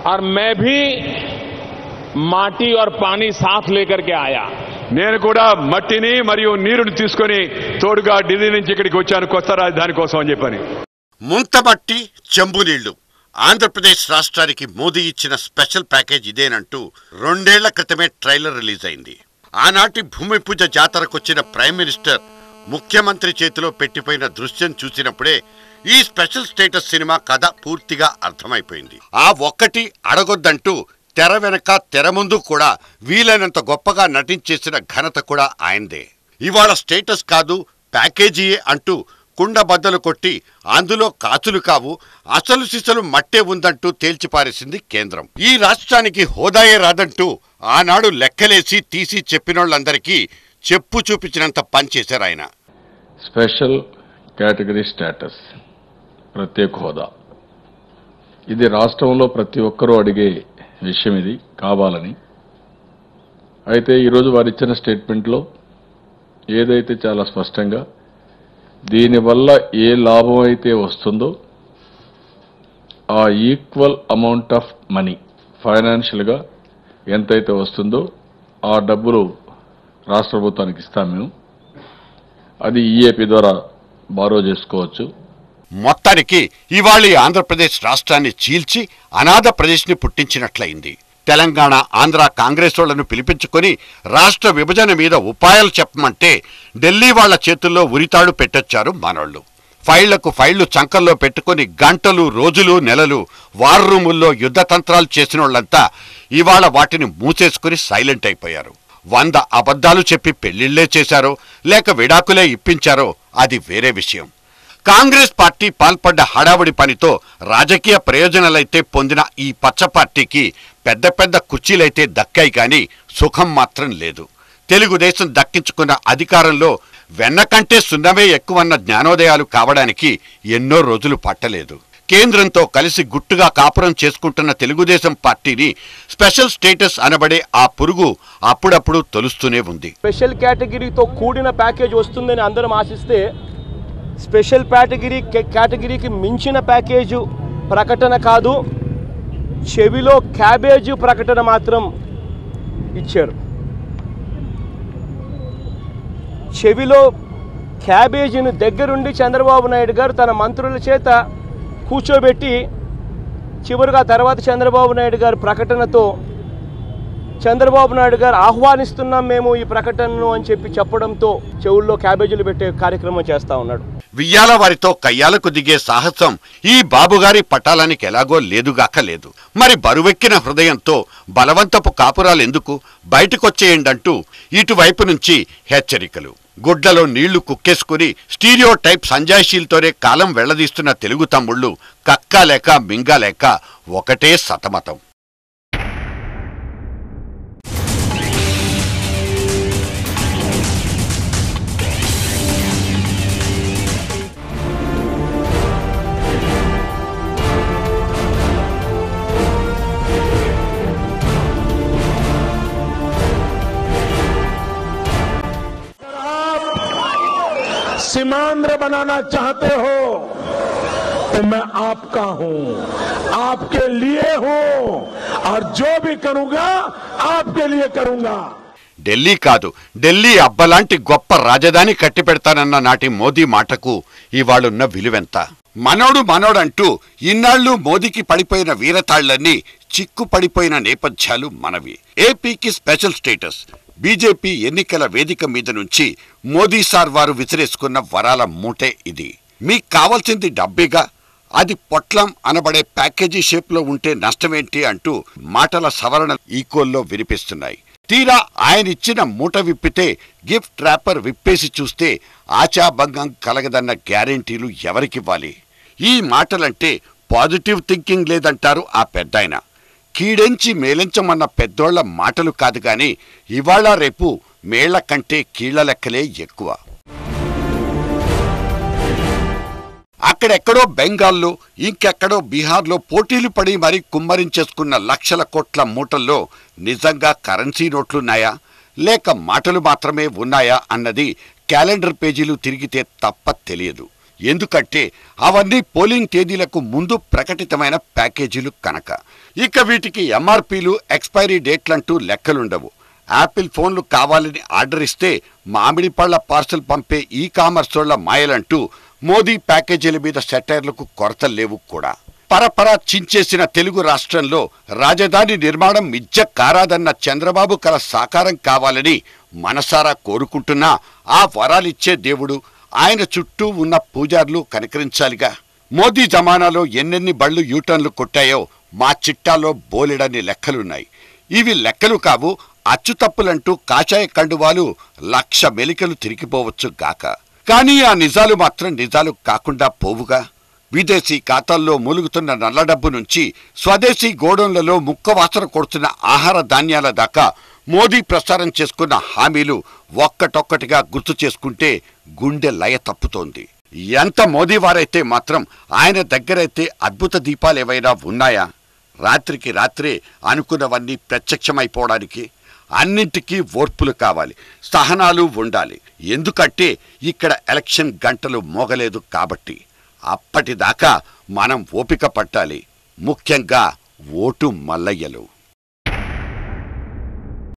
और मैं भी माटी और पानी साथ लेकर के आया నేను కూడా మట్టిని మరియు నీరుని తీసుకొని తోడుగా ఢిల్లీ నుంచి ఇక్కడికి వచ్చాను కొత్త రాజధాని కోసం అని చెప్పని ముంతమట్టి చెంబు నీళ్లు ఆంధ్రప్రదేశ్ రాష్ట్రానికి మోదీ ఇచ్చిన స్పెషల్ ప్యాకేజ్ ఇదేనంటూ రెండేళ్ల క్రితమే ట్రైలర్ రిలీజ్ అయింది ఆనాటి భూమి పూజ జాతరకొచ్చిన ప్రైమ్ మినిస్టర్ ముఖ్యమంత్రి చేతిలో పెట్టిపోయిన దృశ్యం చూసినప్పుడే ఈ స్పెషల్ స్టేటస్ సినిమా కథ పూర్తిగా అర్థమైపోయింది ఆ ఒక్కటి అడగొద్దంటూ తెర వెనక తెర ముందు కూడా వీలైనంత గొప్పగా నటించేసిన ఘనత కూడా ఆయనదే ఇవాళ స్టేటస్ కాదు ప్యాకేజీయే అంటూ కుండ బద్దలు కొట్టి అందులో కాచులు కావు అసలు సిసలు మట్టే ఉందంటూ తేల్చిపారేసింది కేంద్రం ఈ రాష్ట్రానికి హోదాయే రాదంటూ ఆనాడు లెక్కలేసి తీసి చెప్పినోళ్ళందరికీ చెప్పు చూపించినంత పనిచేశారు ఆయన స్పెషల్ కేటగిరీ స్టేటస్ ప్రత్యేక హోదా ఇది రాష్ట్రంలో ప్రతి ఒక్కరూ అడిగే విషయం ఇది కావాలని అయితే ఈరోజు వారు ఇచ్చిన స్టేట్మెంట్లో ఏదైతే చాలా స్పష్టంగా దీనివల్ల ఏ లాభం అయితే వస్తుందో ఆ ఈక్వల్ అమౌంట్ ఆఫ్ మనీ ఫైనాన్షియల్గా ఎంతైతే వస్తుందో ఆ డబ్బులు రాష్ట్ర ప్రభుత్వానికి ఇస్తాం మేము అది ఈఏపీ ద్వారా బారో చేసుకోవచ్చు మొత్తానికి ఇవాళ ఈ ఆంధ్రప్రదేశ్ రాష్ట్రాన్ని చీల్చి అనాథ ప్రదేశ్ని పుట్టించినట్లయింది తెలంగాణ ఆంధ్ర కాంగ్రెస్ వాళ్లను పిలిపించుకొని రాష్ట్ర విభజన మీద ఉపాయాలు చెప్పమంటే ఢిల్లీ వాళ్ల చేతుల్లో ఉరితాడు పెట్టొచ్చారు మనోళ్ళు ఫైళ్లకు ఫైళ్లు చంకల్లో పెట్టుకొని గంటలు రోజులు నెలలు వార్ రూముల్లో యుద్ధ తంత్రాలు చేసిన వాళ్ళంతా ఇవాళ వాటిని మూసేసుకుని సైలెంట్ అయిపోయారు వంద అబద్ధాలు చెప్పి పెళ్లిళ్లే చేశారో లేక విడాకులే ఇప్పించారో అది వేరే విషయం కాంగ్రెస్ పార్టీ పాల్పడ్డ హడావుడి పనితో రాజకీయ ప్రయోజనాలైతే పొందిన ఈ పచ్చ పార్టీకి పెద్ద పెద్ద కుర్చీలైతే దక్కాయి కానీ సుఖం మాత్రం లేదు తెలుగుదేశం దక్కించుకున్న అధికారంలో వెన్న కంటే సున్నమే ఎక్కువన్న జ్ఞానోదయాలు కావడానికి ఎన్నో రోజులు పట్టలేదు కేంద్రంతో కలిసి గుట్టుగా కాపురం చేసుకుంటున్న తెలుగుదేశం పార్టీని స్పెషల్ స్టేటస్ అనబడే ఆ పురుగు అప్పుడప్పుడు తొలుస్తూనే ఉంది స్పెషల్ కేటగిరీతో కూడిన ప్యాకేజ్ వస్తుందని అందరం ఆశిస్తే స్పెషల్ కేటగిరీ కేటగిరీకి మించిన ప్యాకేజు ప్రకటన కాదు చెవిలో క్యాబేజు ప్రకటన మాత్రం ఇచ్చారు చెవిలో క్యాబేజీని దగ్గరుండి చంద్రబాబు నాయుడు గారు తన మంత్రుల చేత కూర్చోబెట్టి చివరిగా తర్వాత చంద్రబాబు నాయుడు గారి ప్రకటనతో చంద్రబాబు నాయుడు గారు ఆహ్వానిస్తున్నాం మేము ఈ ప్రకటనను అని చెప్పి చెప్పడంతో చెవుల్లో క్యాబేజీలు పెట్టే కార్యక్రమం చేస్తా ఉన్నాడు వియ్యాల వారితో కయ్యాలకు దిగే సాహసం ఈ బాబుగారి పటాలానికి ఎలాగో లేదుగాక లేదు మరి బరువెక్కిన హృదయంతో బలవంతపు కాపురాలెందుకు బయటకొచ్చేయండంటూ ఇటువైపు నుంచి హెచ్చరికలు గుడ్లలో నీళ్లు కుక్కేసుకుని స్టీరియో టైప్ సంజాయిషీలతోనే కాలం వెళ్లదీస్తున్న తెలుగు తమ్ముళ్ళు కక్కాలేక మింగాలేక ఒకటే సతమతం सीमांध्र बनाना चाहते हो तो मैं आपका हूं आपके लिए हूं और जो भी करूंगा आपके लिए करूंगा ఢిల్లీ కాదు ఢిల్లీ అబ్బలాంటి గొప్ప రాజధాని కట్టి పెడతానన్న నాటి మోదీ మాటకు ఇవాళున్న విలువెంత మనోడు మనోడంటూ ఇన్నాళ్లు మోదీకి పడిపోయిన వీరతాళ్లన్నీ చిక్కు పడిపోయిన నేపథ్యాలు మనవి ఏపీకి స్పెషల్ స్టేటస్ బీజేపీ ఎన్నికల వేదిక మీద నుంచి మోదీ సార్ వారు విసిరేసుకున్న వరాల మూటే ఇది మీకు కావాల్సింది డబ్బేగా అది పొట్లం అనబడే ప్యాకేజీ షేప్లో ఉంటే నష్టమేంటి అంటూ మాటల సవరణ ఈకోల్లో వినిపిస్తున్నాయి తీరా ఆయన ఇచ్చిన మూట విప్పితే గిఫ్ట్ ర్యాపర్ విప్పేసి చూస్తే ఆచాభంగం కలగదన్న గ్యారెంటీలు ఎవరికివ్వాలి ఈ మాటలంటే పాజిటివ్ థింకింగ్ లేదంటారు ఆ పెద్దాయన కీడెంచి మేలించమన్న పెద్దోళ్ల మాటలు కాదు గాని ఇవాళ రేపు మేళ్ల కంటే కీళ్ల లెక్కలే ఎక్కువ అక్కడెక్కడో బెంగాల్లో ఇంకెక్కడో బీహార్లో పోటీలు పడి మరీ కుమ్మరించేసుకున్న లక్షల కోట్ల మూటల్లో నిజంగా కరెన్సీ నోట్లున్నాయా లేక మాటలు మాత్రమే ఉన్నాయా అన్నది క్యాలెండర్ పేజీలు తిరిగితే తప్ప తెలియదు ఎందుకంటే అవన్నీ పోలింగ్ తేదీలకు ముందు ప్రకటితమైన ప్యాకేజీలు కనుక ఇక వీటికి ఎంఆర్పీలు ఎక్స్పైరీ డేట్లంటూ లెక్కలుండవు యాపిల్ ఫోన్లు కావాలని ఆర్డర్ ఇస్తే మామిడి పళ్ళ పార్సల్ పంపే ఈ కామర్స్ వాళ్ళ మాయలంటూ మోదీ ప్యాకేజీల మీద సెటైర్లకు కొరతలు లేవు కూడా పరపరా చించేసిన తెలుగు రాష్ట్రంలో రాజధాని నిర్మాణం మిజ్జ కారాదన్న చంద్రబాబు కల సాకారం కావాలని మనసారా కోరుకుంటున్నా ఆ వరాలిచ్చే దేవుడు ఆయన చుట్టూ ఉన్న పూజార్లు కనికరించాలిగా మోదీ జమానాలో ఎన్నెన్ని బళ్ళు యూటర్న్లు కొట్టాయో మా చిట్టాలో బోలెడన్ని లెక్కలున్నాయి ఇవి లెక్కలు కావు అచ్చుతప్పులంటూ కాషాయ కండువాలు లక్ష మెలికలు తిరిగిపోవచ్చు గాక కానీ ఆ నిజాలు మాత్రం నిజాలు కాకుండా పోవుగా విదేశీ ఖాతాల్లో మూలుగుతున్న నల్ల డబ్బు నుంచి స్వదేశీ గోడౌన్లలో ముక్క వాసన కొడుతున్న ఆహార ధాన్యాల దాకా మోదీ ప్రసారం చేసుకున్న హామీలు ఒక్కటొక్కటిగా గుర్తు చేసుకుంటే గుండె లయ తప్పుతోంది ఎంత మోదీ వారైతే మాత్రం ఆయన దగ్గరైతే అద్భుత దీపాలు ఏవైనా ఉన్నాయా రాత్రికి రాత్రే అనుకున్నవన్నీ ప్రత్యక్షమైపోవడానికి అన్నింటికీ ఓర్పులు కావాలి సహనాలు ఉండాలి ఎందుకంటే ఇక్కడ ఎలక్షన్ గంటలు మోగలేదు కాబట్టి అప్పటిదాకా మనం ఓపిక పట్టాలి ముఖ్యంగా ఓటు మల్లయ్యలు